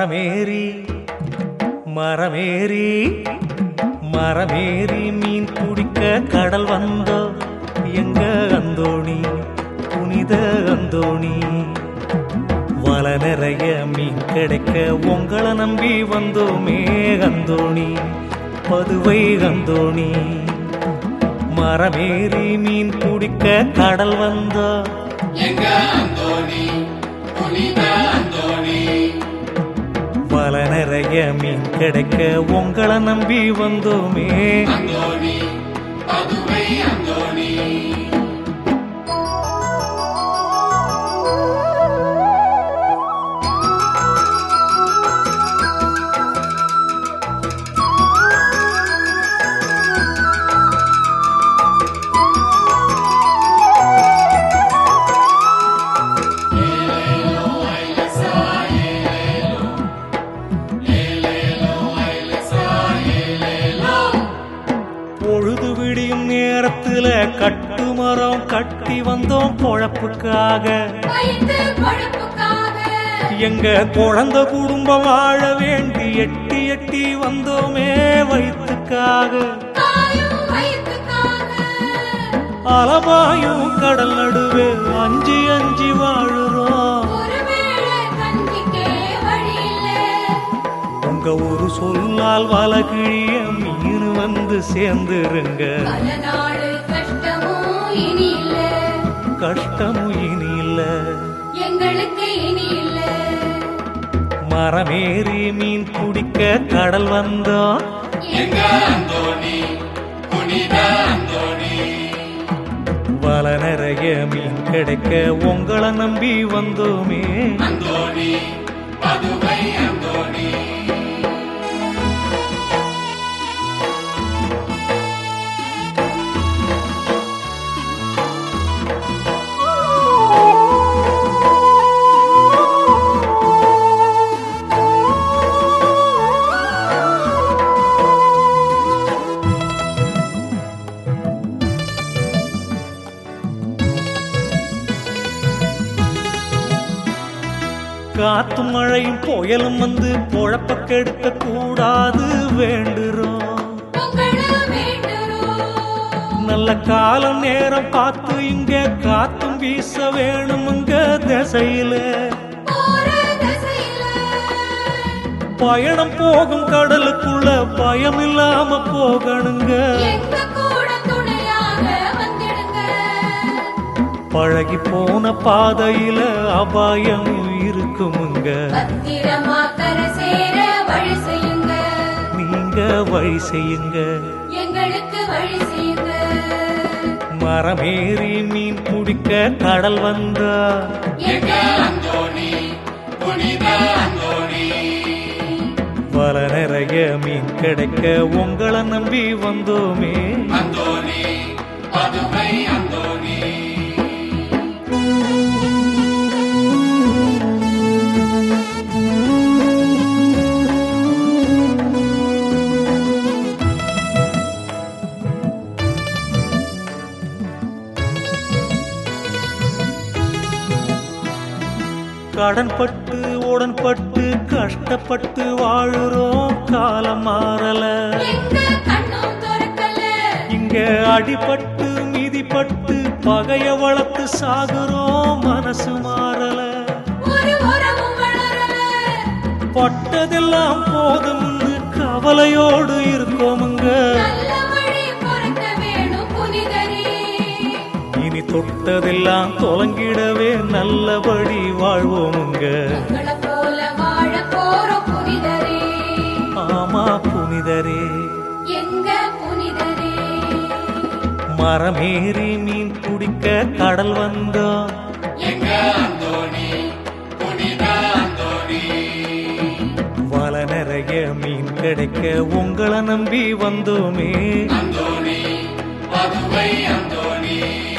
மரமேறி மரமேறி மரமேறி மீன் பிடிக்க கடல் வந்தோ எங்க அந்தோணி புனித அந்தோணி வல நிறைய மீன் கிடைக்க உங்களை நம்பி வந்தோமே அந்தோணி பதுவை அந்தோணி மரமேறி மீன் பிடிக்க கடல் வந்தோ எங்க அந்தோணி புனித அந்தோணி வல நிறைய மீன் கிடைக்க உங்களை நம்பி வந்தோமே அந்தோணி பதுவை அந்தோணி பொழுது விடியும் நேரத்துல கட்டு மரம் கட்டி வந்தோம் பொழப்புக்காக வயிற்று பழப்புக்காக எங்க குழந்தை குடும்பம் வாழ வேண்டி எட்டி எட்டி வந்தோமே வயிற்றுக்காக தாயும் வயிற்றுக்காக அலமாயும் கடல் நடுவே அஞ்சி அஞ்சி வாழுறோம் ஒருவேளை கஞ்சிக்கே வழி இல்லை உங்க ஒரு சொல்லால் வலகிழிய மீன் வந்து சேர்ந்துருங்க பல நாடு கஷ்டமும் இனி இல்ல கஷ்டமும் இனி இல்ல எங்களுக்கு இனி இல்ல மரமேறி மீன் பிடிக்க கடல் வந்தோம் எங்க அந்தோணி புனித அந்தோணி வல நிறைய மீன் கிடைக்க உங்களை நம்பி வந்தோமே அந்தோணி பதுவை அந்தோணி காத்தும் மழையும் புயலும் வந்து பொழப்ப கெடுக்க கூடாது வேண்டுறோம் உங்களை வேண்டுறோம் நல்ல காலம் நேரம் பார்த்து இங்க காத்தும் வீச வேணுமுங்க திசையில போற திசையில பயணம் போகும் கடலுக்குள்ள பயம் இல்லாம போகணுங்க எங்க கூட துணையாக வந்திடுங்க பழகி போன பாதையில அபாயம் இருக்குமுங்க பத்திரமா கரை சேர வழி செய்யுங்க நீங்க வழி செய்யுங்க எங்களுக்கு வழி செய்யுங்க மரமேறி மீன் பிடிக்க கடல் வந்தா எங்க அந்தோணி புனித அந்தோணி வல நிறைய மீன் கிடைக்க உங்களை நம்பி வந்தோமே அந்தோணி பதுவை அந்தோணி கடன்பட்டு உடன்பட்டு கஷ்டப்பட்டு வாழுறோம் காலம் மாறல எங்க கண்ணும் திறக்கல இங்க அடிபட்டு மிதிப்பட்டு பகைய வளர்த்து சாகுறோம் மனசு மாறல ஒரு உறவும் வளரல பட்டதெல்லாம் போதும்னு கவலையோடு இருக்கோமுங்க நல்ல வழி பொறுக்க வேணும் புனிதரே இனி தொட்டதெல்லாம் தொலங்கிடவே நல்லபடி வாழ்வோமுங்க உங்களை போல வாழ போறோம் புனிதரே ஆமா புனிதரே எங்க புனிதரே மரமேறி மீன் பிடிக்க கடல் வந்தோம் எங்க அந்தோணி புனித அந்தோணி வல நிறைய மீன் கிடைக்க உங்களை நம்பி வந்தோமே அந்தோணி பதுவை அந்தோணி